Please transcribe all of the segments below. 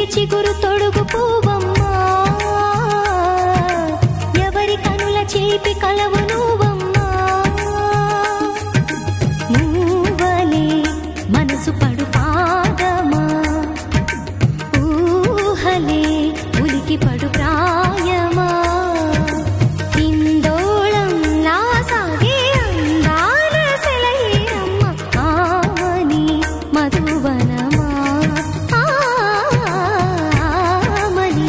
చిగురు తొడుగు పూవమ్మా ఎవరి కనుల చేపి కలవు నువ్వమ్మా మూవలే మనసు పడు పాదమా ఊహలే ఉలికి పడు ప్రాయమా ఇందోళం నా సాగే అందాల సెలయేరమ్మ ఆమని మధువనమా ఆమని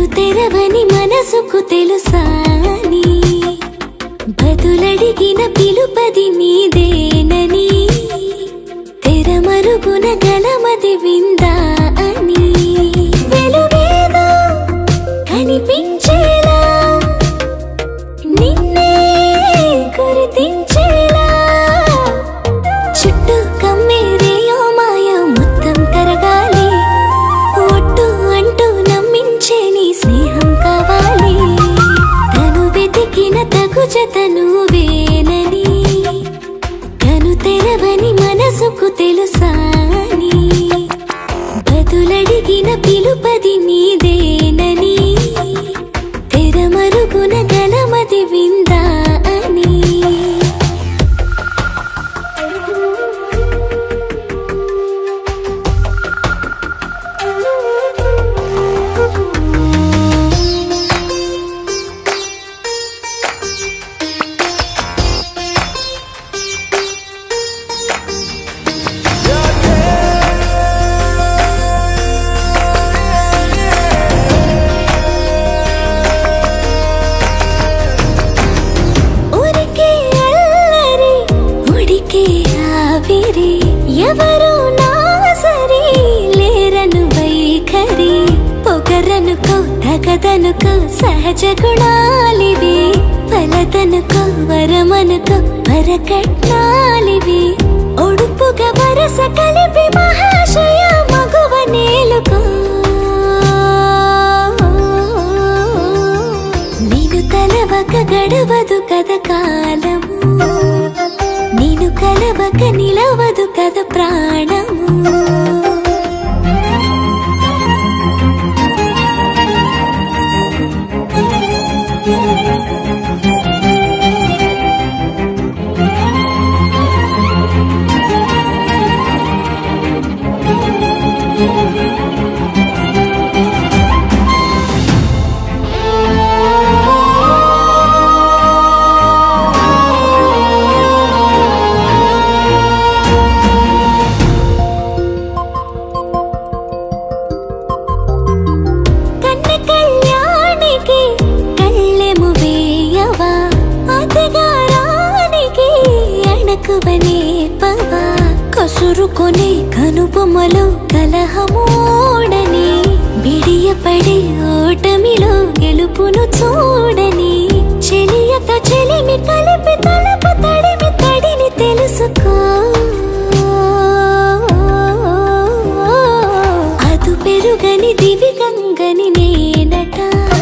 తెరవని మనసుకు తెలుసాని బదులడిగిన పిలుపది నీదేనని తెరమరుగున గలమది విందా అని వెలుగేదో కనిపించేలా నిన్నే గుర్తించేలా చుట్టూ కమ్మేరేయో మాయ మొత్తం కరగాలి ఒట్టు అంటూ నమ్మించే నీ స్నేహం కావాలి తను వెతికిన తగు జతను వేనని తను తెరవని మనసుకు తెలుసాని బదులడిగిన పిలుపది నీదేనని తెరమరుగున గలమది విందా అని ఊరికే అల్లరి ఉడికే ఆవిరి ఎవరు నా సరి లేరను వైఖరి పొగరనుకో తగదనుకో సహజ గుణాలివి ఫలదనుకో వరమనుకో వరకట్నాలివి ఒడుపుగా వరస కలిపి మహాశయ మగువ నేలుకో నేను తలవక గడవదు కద కాలము నేను కలవక నిలవదు కద ప్రాణము కన్న కళ్యాణికి కళ్ళెము వేయవా అతగారానికి అణకువనే పవా కసురుకొనే కనుబొమ్మలో కలహమోడని బిడియపడే ఓటమిలో గెలుపును చూడని చెలియత చెలిమి కలిపి తలపు తడిమి తడిని తెలుసుకో అదు పెరుగని దివి గంగని నేనట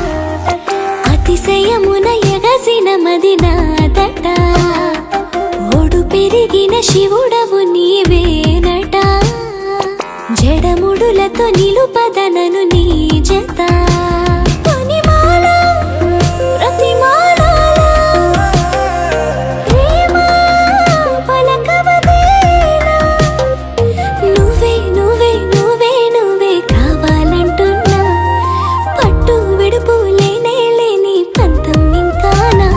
అతిశయమున ఎగసిన మది నాదట ఓడు పెరిగిన శివుడవు నీవేనట జడముడులతో నిలుపదనను నీ జత పనిమాల, ప్రతిమాలాల, ప్రేమ పలకవదేనా? నువ్వే నువ్వే నువ్వే నువ్వే కావాలంటున్నా పట్టు విడుపు లేనే లేని పంతం ఇంకానా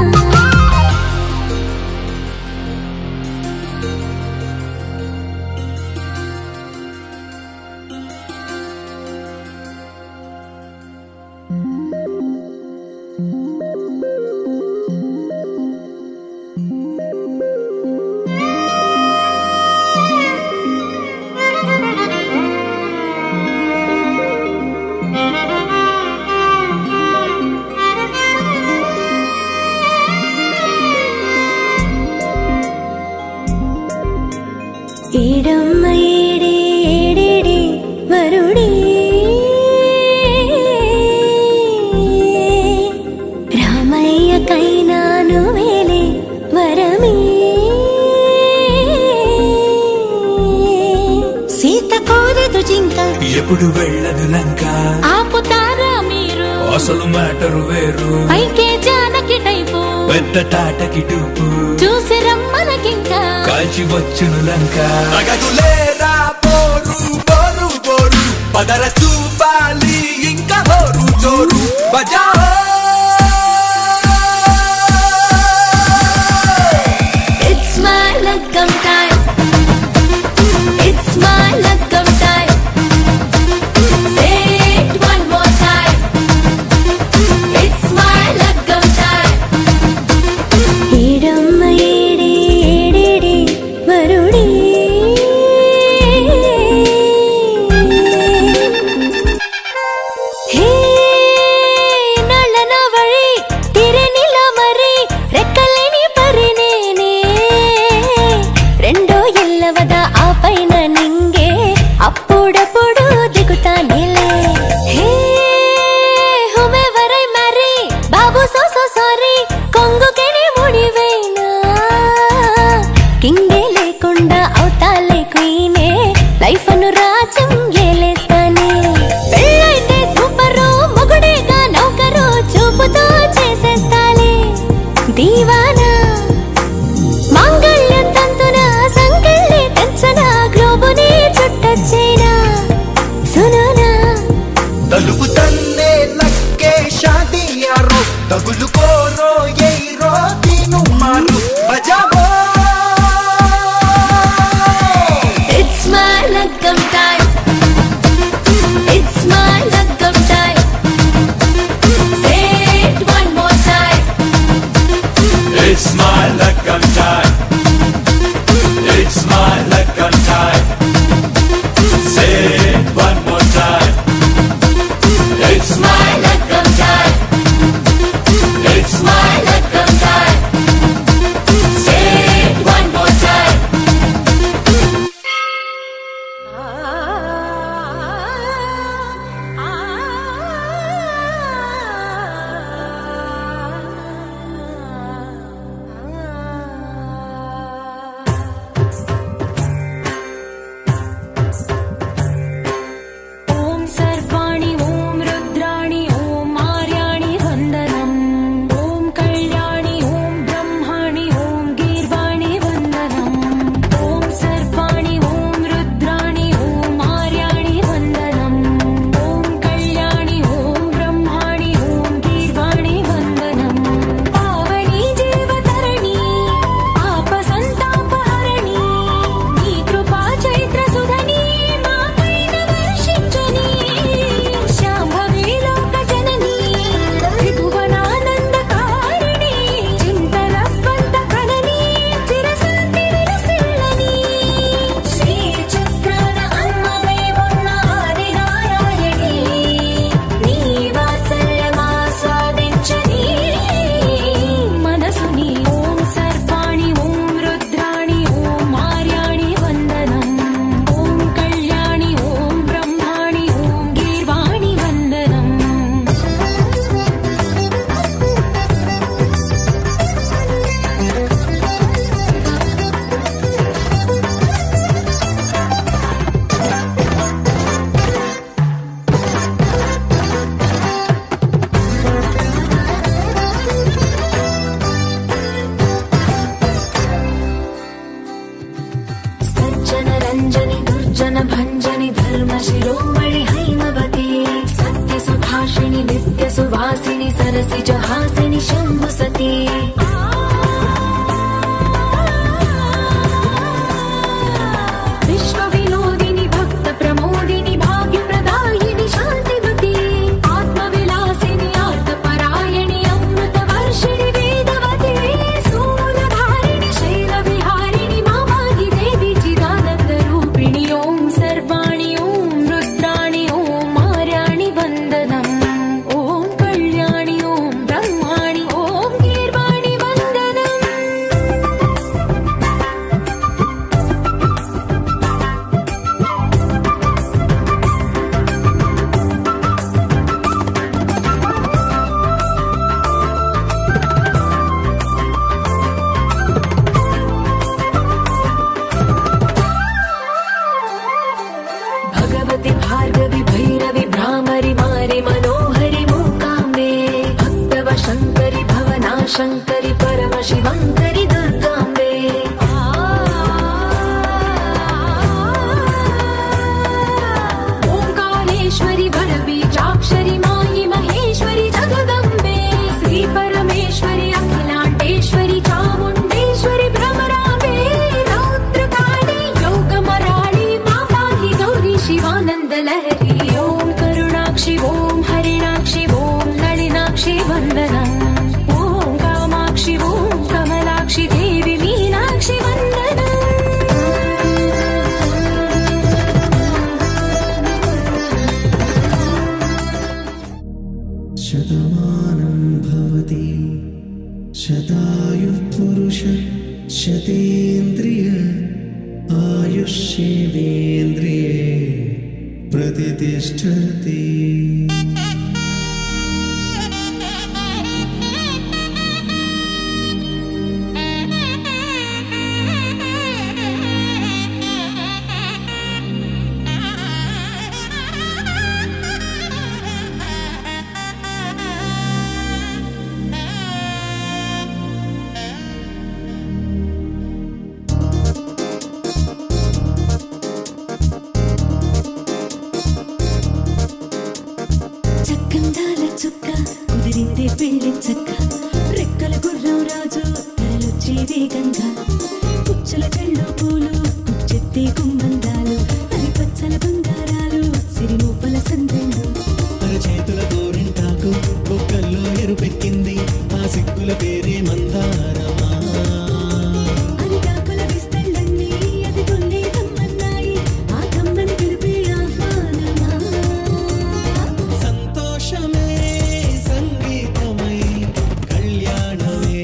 ఏడమ్మ ఏడే ఏడేడే వరుడే రామయ్య కైనాను వేలే వరమే సీత కోరదు జింక ఎప్పుడు వెళ్ళదు లంక ఆపుతారా మీరు అసలు మ్యాటరు వేరు పైకే జానకి టైపు పెద్ద తాటకి టూపు చూసి రమ్మనకింకా కాల్చి వచ్చును లంక అగదులేరా పోరు పోరు పోరు పదర చూపాలి ఇంకా హోరు జోరు బజా It's my luckam time. It's my luckam time. Say it one more time. తగులుకోరో ఎయిరో తీను మారు బజావో It's my lagam time. It's my lagam time. Say it one more time. It's my luck and time. It's my luck and time. Say it one more time. It's my Lagam time. it's My lagam time. Say it one more time. ॐ सर्वाणि ॐ रुद्राणि ॐ मार्याणि वन्दनम् ॐ कल्याणि ॐ ब्रह्माणि ॐ गीर्वाणि वन्दनम् ॐ सर्वाणि ॐ रुद्राणि ॐ मार्याणि वन्दनम् ॐ कल्याणि ॐ ब्रह्माणि ॐ गीर्वाणि वन्दनम् पावनी जीवतरणि आपसन्तापहरणि నీ కృపా చైత్ర సుధని మాపైన వర్షించని శాంభవి లోక జనని త్రిభువనానందకారిణి చింతల స్వంత కనని చిరశాంతి విలసిల్లని శ్రీ చక్రాన అమ్మవై ఉన్న ఆది నారాయణి నీ వాత్సల్యమాస్వాదించని మనసుని ఓం సర్వాణి ఓం రుద్రాణి ఓం మార్యాణి వందనం ఓం కళ్యాణి ఓం బ్రహ్మాణి ఓం గీర్వాణి వందనం సజ్జన రంజని దుర్జన భంజని ధర్మ శిరోమణి హైమవతి సత్య సుభాషిణి నిత్య సువాసిని సరసి జహాసిని శంభు సతీ విశ్వ వినోదిని భక్త ప్రమోదిని భాగ్య ప్రదాయిని శాంతివతి ఆత్మ విలాసిని ఆర్త పరాయణి అమృత వర్షిణి వేదవతి స్థూలధారిణి శైల విహారిణి మామాగి దేవి చిదానంద రూపిణి ఓం సర్వాణి ఓం రుద్రాణి ఓం మార్యాణి వందనం ఓం కళ్యాణి ఓం బ్రహ్మాణి ఓం గీర్వాణి వందనం भगवति भार्गवि भैरवि भ्रामरि मारि मनोहरि मूकाम्बे भक्तव शङ्करि भवना शङ्करि परम शिवङ्करि दुर्गाम्बे ओङ्कारेश्वरि भरबीजाक्षरि मायि महेश्वरि जगदम्बे श्री परमेश्वरि अखिलाण्डेश्वरि चामुण्डेश्वरि भ्रमराम्बे रौद्रकाली योगमराळि माताहि गौरी शिवानन्दलहरी ॐ करुणाक्षि ॐ हरिणाक्षि ॐ नളിनाक्षि वन्दनम् ॐ कामाक्षि ॐ कमलाक्षि देवि मीनाक्षि वन्दनम् शतमानं भवति शतायुः पुरुष शतेन्द्रिय आयुष्येवेन्द्रिये प्रतितिष्ठति పెళ్ళించక్క రెక్కల గుర్రం రాజు తరలొచ్చే వేగంగా పుచ్చల చెళ్ళు పూలు పుచ్చెత్తి గుమ్మందాలు అది పచ్చల బంగారాలు సిరిమూపల సందెళ్ళు చేతుల గోరింటాకు బొక్కల్లో ఎరుపెక్కింది ఆ సిగ్గుల పేరే మందారమా అరిటాకుల విస్తళ్ళన్నీ అది తొల్లే కమ్మన్నాయి ఆ కమ్మని పిలిపే ఆహ్వానమా సంతోషమే సంగీతమై కళ్యాణమే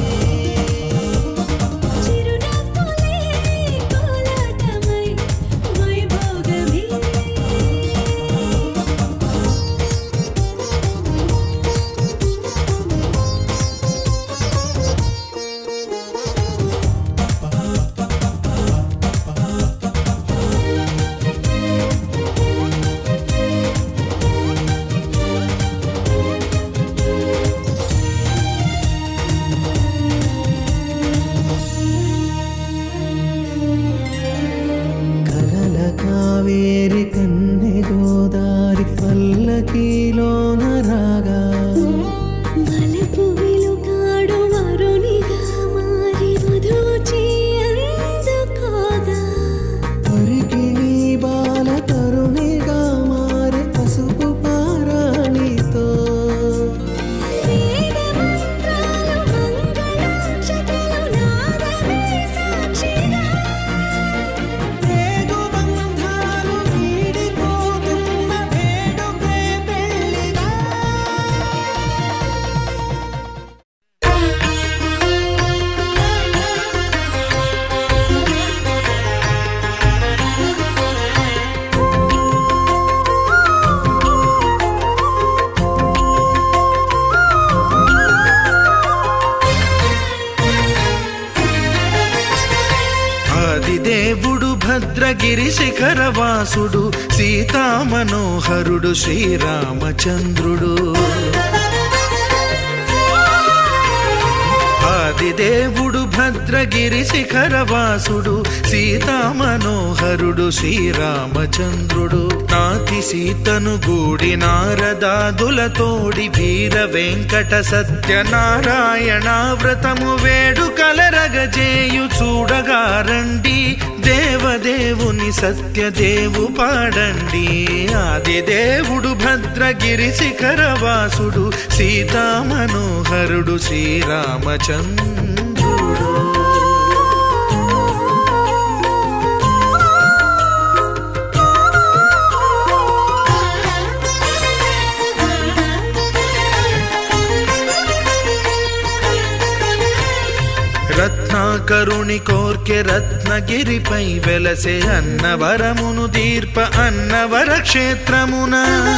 చిరునవ్వులే కోలాటమై వైభోగమే కలల కావేరి కన్నె గోదారి పల్లకీలోన రాగా వలపు వెలుగాడు వరునిగా మారి వధూచి అందుకోగా తొరికి నీ బాల తరుణిగా మారి పసుపు పారాణితో వేద మంత్రాలు మంగళాక్షతలు నాదమే సాక్షిగా రేగు బంధాలు వీడిపోతున్న వేడుకే పెళ్ళిగా ఆదిదేవుడు భద్రగిరి శిఖరవాసుడు సీతామనోహరుడు శ్రీరామచంద్రుడు ఆదిదేవుడు భద్రగిరి శిఖరవాసుడు సీతామనోహరుడు శ్రీరామచంద్రుడు నాతి సీతను గూడి నారదాదులతోడి వీర వెంకట సత్యనారాయణ వ్రతము వేడుకలరగజేయు చూడగా రండి దేవదేవుని సత్యదేవు పాడండి ఆదిదేవుడు భద్రగిరి శిఖరవాసుడు సీతామనోహరుడు శ్రీరామచంద్రుడు రత్నాకరుణి కోర్కె రత్నగిరిపై వెలసే అన్నవరమును దీర్ప అన్నవర క్షేత్రమున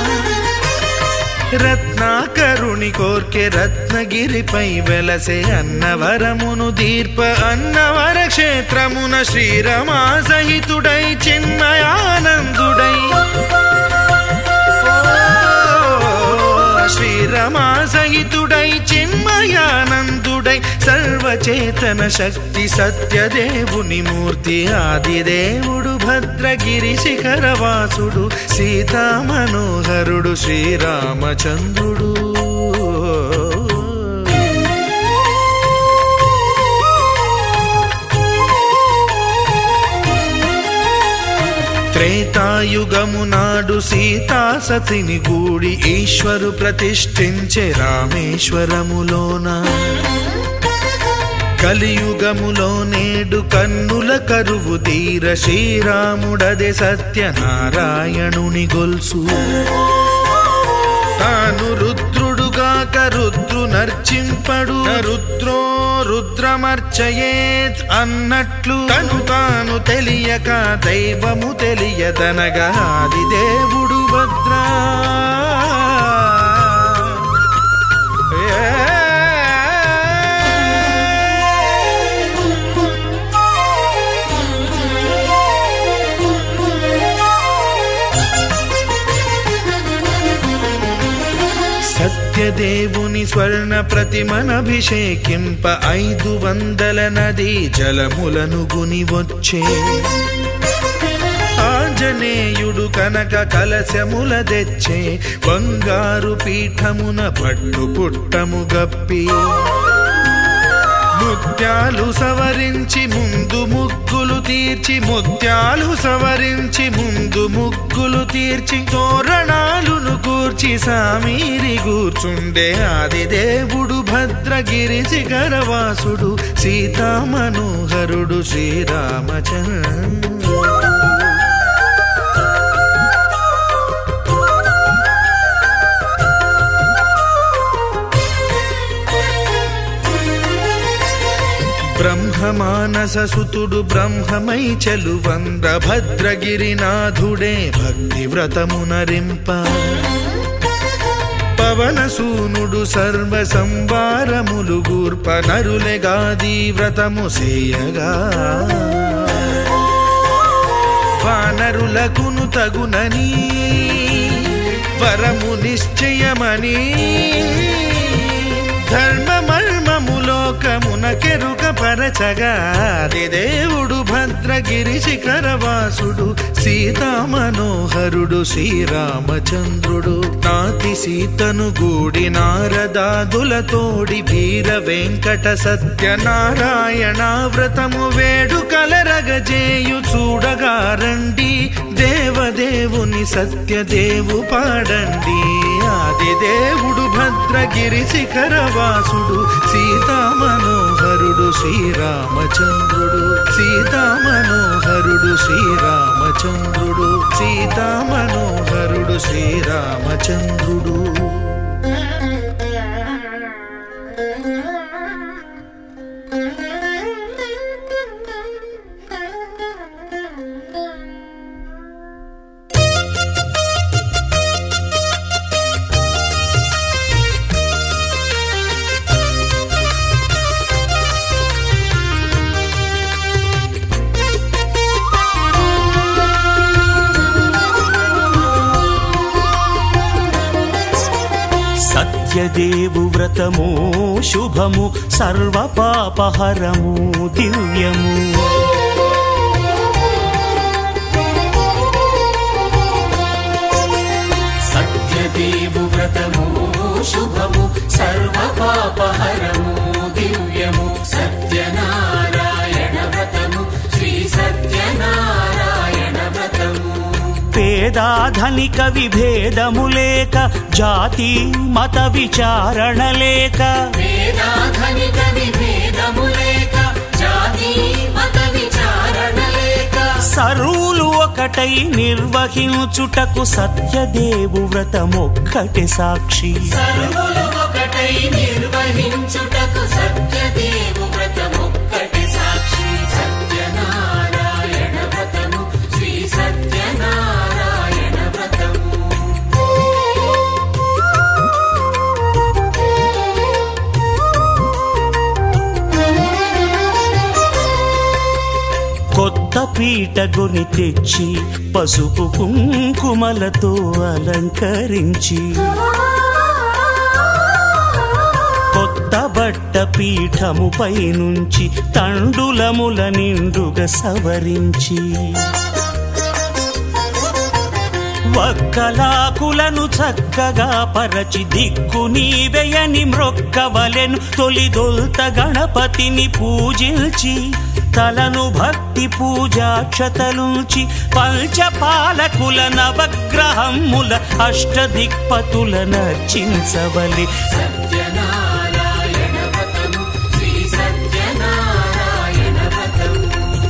రత్నాకరుణి కోర్కె రత్నగిరిపై వెలసే అన్నవరమును దీర్ప అన్నవర క్షేత్రమున శ్రీరమా సహితుడై చిన్మయానందుడై శ్రీరమా సహితుడై చిన్మయానందుడై సర్వచేతన శక్తి సత్యదేవుని మూర్తి ఆదిదేవుడు భద్రగిరి శిఖరవాసుడు సీతామనోహరుడు శ్రీరామచంద్రుడు త్రేతాయుగము నాడు సీతా సతిని గూడి ఈశ్వరు ప్రతిష్ఠించే రామేశ్వరములోన కలియుగములో నేడు కన్నుల కరువు తీర శ్రీరాముడదే సత్యనారాయణుని గొల్సు తాను రుద్రుడుగాక రుద్రు నర్చింపడు రుద్రో రుద్రమర్చయేత్ అన్నట్లు తను తాను తెలియక దైవము తెలియదనగా ఆది దేవుడు భద్రా సత్యదేవుని స్వర్ణ ప్రతిమనభిషేకింప ఐదు వందల నది జలములను గుని వచ్చే ఆ ఆంజనేయుడు కనక కలశముల తెచ్చే బంగారు పీఠమున పట్టు పుట్టము గప్పి ముత్యాలు సవరించి ముందు ముగ్గులు తీర్చి ముత్యాలు సవరించి ముందు ముగ్గులు తీర్చి తోరణాలును కూర్చి సామీరి కూర్చుండే ఆదిదేవుడు భద్రగిరి శిఖరవాసుడు సీతామనోహరుడు శ్రీరామచంద్ర బ్రహ్మమానస సుతుడు బ్రహ్మమై చెలువంద్ర భద్రగిరినాథుడే భక్తి వ్రతమునరింప పవన సూనుడు సర్వ సంవారములు గూర్ప నరులెగాది వ్రతము సేయగా వానరులకును తగునని వరము నిశ్చయమని ధర్మమర్మములోకమునకెరుక పరచగా దేవుడు భద్రగిరి శిఖరవాసుడు సీతామనోహరుడు శ్రీరామచంద్రుడు నాతి సీతను గూడి నారదాదులతోడి వీర వెంకట సత్యనారాయణ వ్రతము వేడు కలరగజేయు చూడగా రండి దేవదేవుని సత్యదేవు పాడండి ఆదిదేవుడు భద్రగిరి శిఖరవాసుడు సీతామనోహరుడు శ్రీరామచంద్రుడు సీతామనోహరుడు శ్రీరామచంద్రుడు సీతామనోహరుడు శ్రీరామచంద్రుడు సత్యదేవు వ్రతము శుభము సర్వ పాపహరము దివ్యము సత్యదేవు వ్రతము శుభము సర్వ పాపహరము దివ్యము సత్యనారాయణ వ్రతము శ్రీ సత్యనారాయణ వ్రతము పేదాధనిక విభేదము లేక జాతి మత విచారణ లేక వేదాధనిక విభేదము లేక జాతి మత విచారణ లేక సరువులు ఒకటై నిర్వహించుటకు సత్యదేవు వ్రతమొక్కటి సాక్షి సర్వులు ఒకటై నిర్వహించుటకు సత్యదేవు వ్రతమొక్కటి సాక్షి సత్యనారాయణ వ్రతము శ్రీ సత్యనారాయణ వ్రతము కొత్త పీటగుని తెచ్చి పసుపు కుంకుమలతో అలంకరించి కొత్త బట్ట పీఠముపై నుంచి తండులముల నిండుగా సవరించి వక్కలాకులను చక్కగా పరచి దిక్కు నీవెయని మ్రొక్కవలెను తొలిదొల్త గణపతిని పూజించి తలను భక్తి పూజాక్షతలుంచి పంచపాలకుల నవగ్రహముల అష్టదిక్పతుల నర్చించవలి సత్యనారాయణ వ్రతము శ్రీ సత్యనారాయణ వ్రతము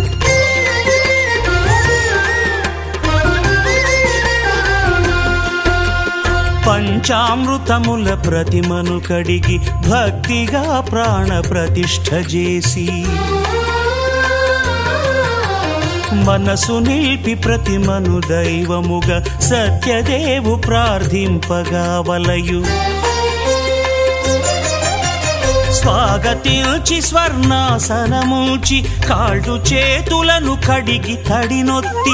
పంచామృతముల ప్రతిమను కడిగి భక్తిగా ప్రాణ ప్రతిష్ఠ చేసి మనసు నిలిపి ప్రతిమను దైవముగా సత్యదేవు ప్రార్థింపగా వలయు స్వాగతించి స్వర్ణాసనముంచి కాళ్ళు చేతులను కడిగి తడినొత్తి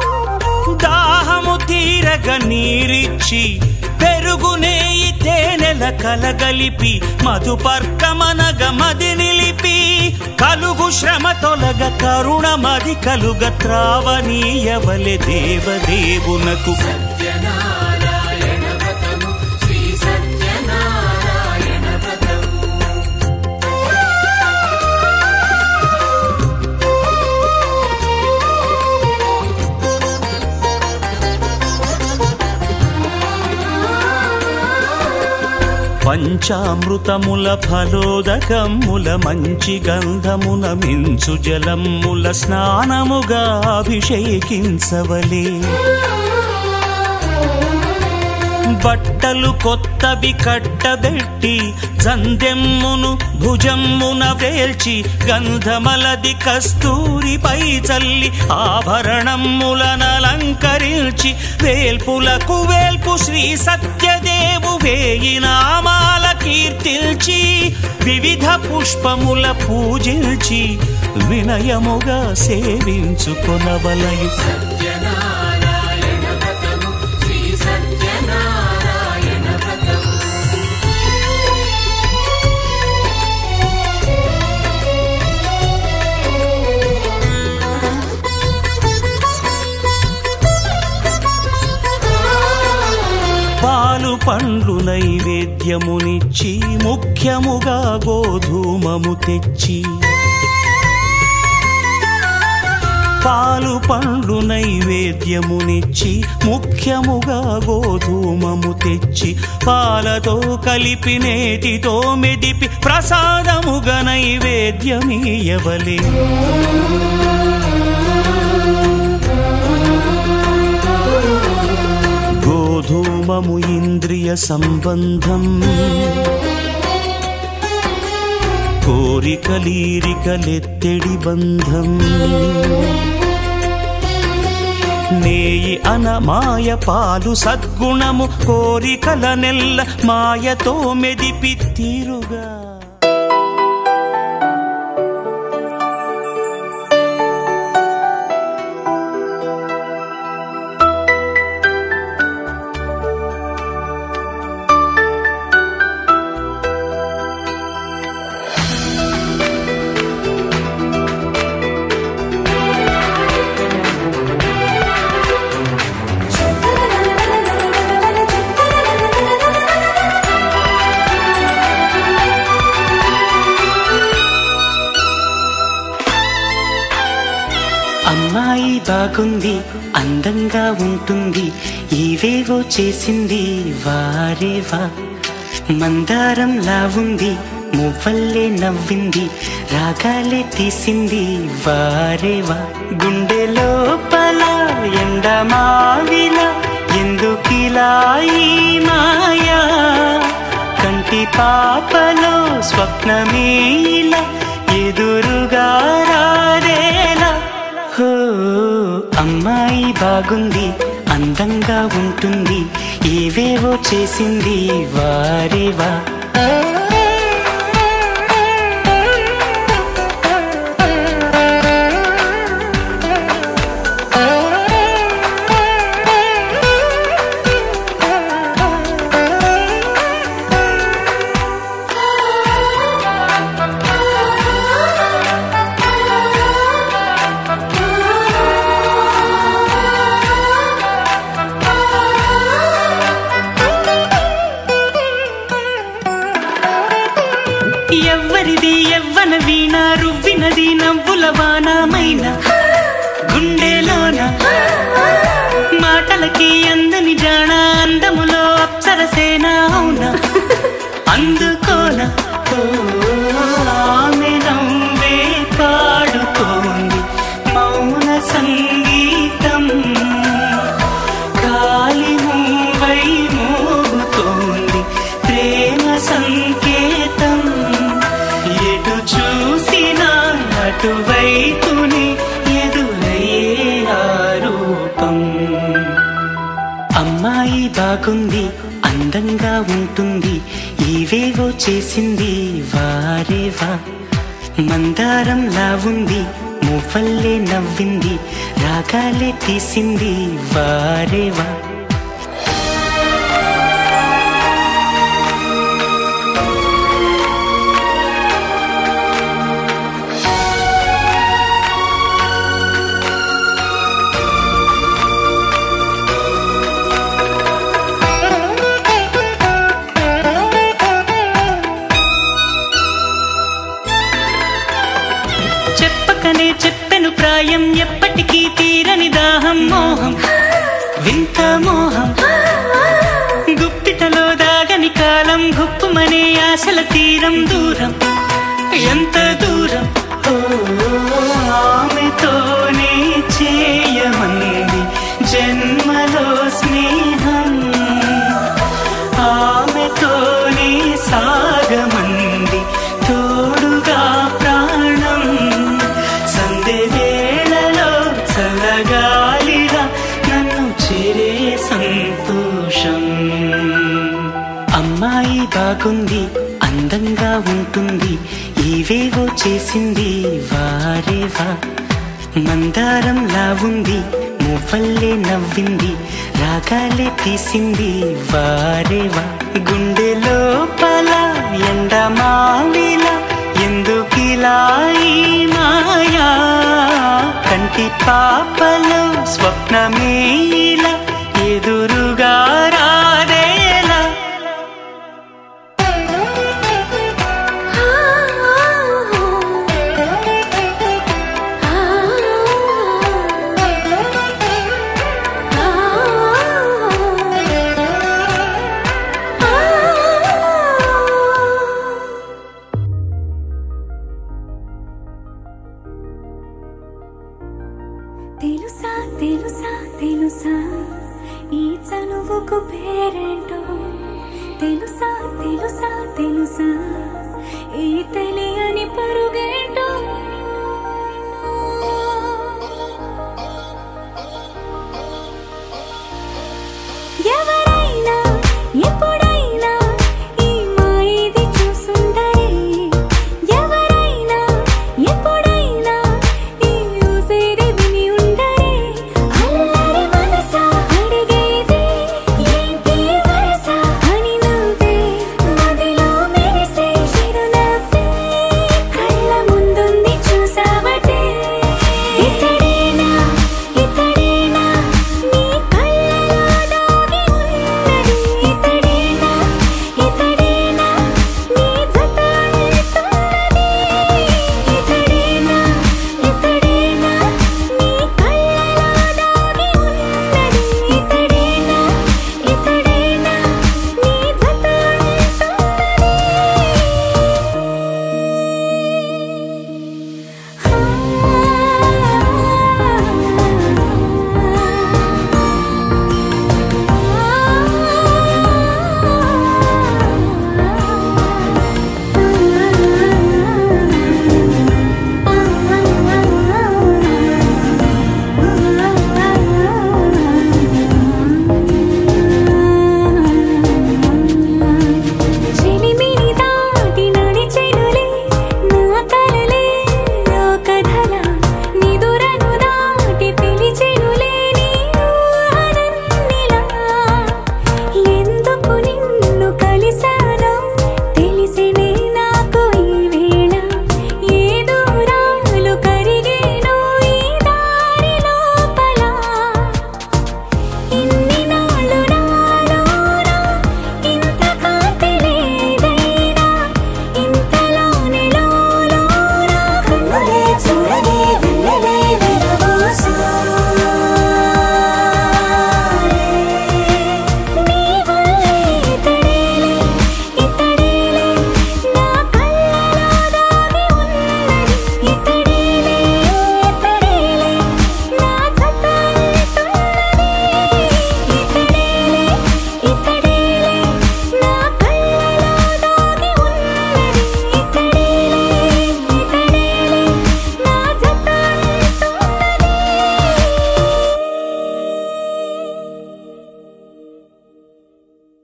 దాహము తీరగ నీరిచ్చి పెరుగు నేయి తేనె వేల కలగలిపి మధుపర్కమనగ మది నిలిపి కలుగు శ్రమ తొలగ కరుణ మది కలుగ త్రావనీయవలె దేవదేవునకు సత్యనారాయణ వ్రతము శ్రీ సత్యనారాయణ వ్రతము పంచామృతముల ఫలోదకముల మంచి గంధమున మించు జలముల స్నానముగా అభిషేకించవలే బట్టలు కొత్తవి కట్టబెట్టి జందెమ్మును భుజమ్మున వేల్చి గంధమలది కస్తూరిపై చల్లి ఆభరణములనలంకరించి వేల్పులకు వేల్పు శ్రీ సత్యదేవు వేయి నామాల కీర్తిల్చి వివిధ పుష్పముల పూజించి వినయముగా సేవించుకొనవలయు సత్యనారాయణ వ్రతము శ్రీ సత్యనారాయణ వ్రతము పాలు పండ్లు నైవేద్యమునిచ్చి ముఖ్యముగా గోధూమము తెచ్చి పాలు పండ్లు నైవేద్యమునిచ్చి ముఖ్యముగా గోధూమము తెచ్చి పాలతో కలిపి నేతితో మెదిపి ప్రసాదముగా నైవేద్యమీయవలే గోధూమము ఇంద్రియ సంబంధం కోరికలీరికలెత్తెడి బంధం నేయి అనమాయ పాలు సద్గుణము కోరికల నెల్ల మాయతో మెదిపి తీరుగా అమ్మాయి బాగుంది అందంగా ఉంటుంది ఇవేవో చేసింది వారేవా మందారంలా ఉంది మువ్వల్లే నవ్వింది రాగాలే తీసింది వారేవా గుండె లోపల ఎండమావిలా ఎందుకిలా ఈ మాయా కంటి పాపలో స్వప్నమే ఇలా ఎదురుగా రారేలా హో అమ్మాయి బాగుంది అందంగా ఉంటుంది ఏవేవో చేసింది వారేవా ఎవ్వరిది ఎవ్వన వీణ రువ్వినది నవ్వుల వానమైన గుండెలోన మాటలకి అందని జాణ అందములో అప్సరసేన అవునా అందుకోన ఓ, ఆమె నవ్వే పాడుతోంది మౌన సంగీతం గాలి మూవై మోగుతోంది ప్రేమ సంకేతం ఎటు చూసినా అటువైపుని ఎదురయ్యే ఆ రూపం అమ్మాయి బాగుంది అందంగా ఉంటుంది ఇవేవో చేసింది వారేవా మందారంలా ఉంది మువ్వల్లే నవ్వింది రాగాలే తీసింది వారేవా గుప్పుమనే ఆశల తీరం దూరం ఎంత దూరం ఓ, ఆమెతోనే చేయమంది జన్మలో స్నేహం ఆమెతోనే సాగమంది తోడుగా ప్రాణం సందె వేళలో చల్లగాలిగా నన్ను చేరే సంతోషం అమ్మాయి బాగుంది అందంగా ఉంటుంది ఏవేవో చేసింది వారేవా మందారంలా ఉంది మువ్వల్లే నవ్వింది రాగాలే తీసింది వారేవా గుండె లోపల ఎండమావిలా ఎందుకిలా ఈ మాయా కంటి పాపలో స్వప్నమే ఇలా ఎదురుగా రాదేలా తెలుసా తెలుసా తెలుసా ఈ చనువుకు పేరేంటో తెలుసా తెలుసా తెలుసా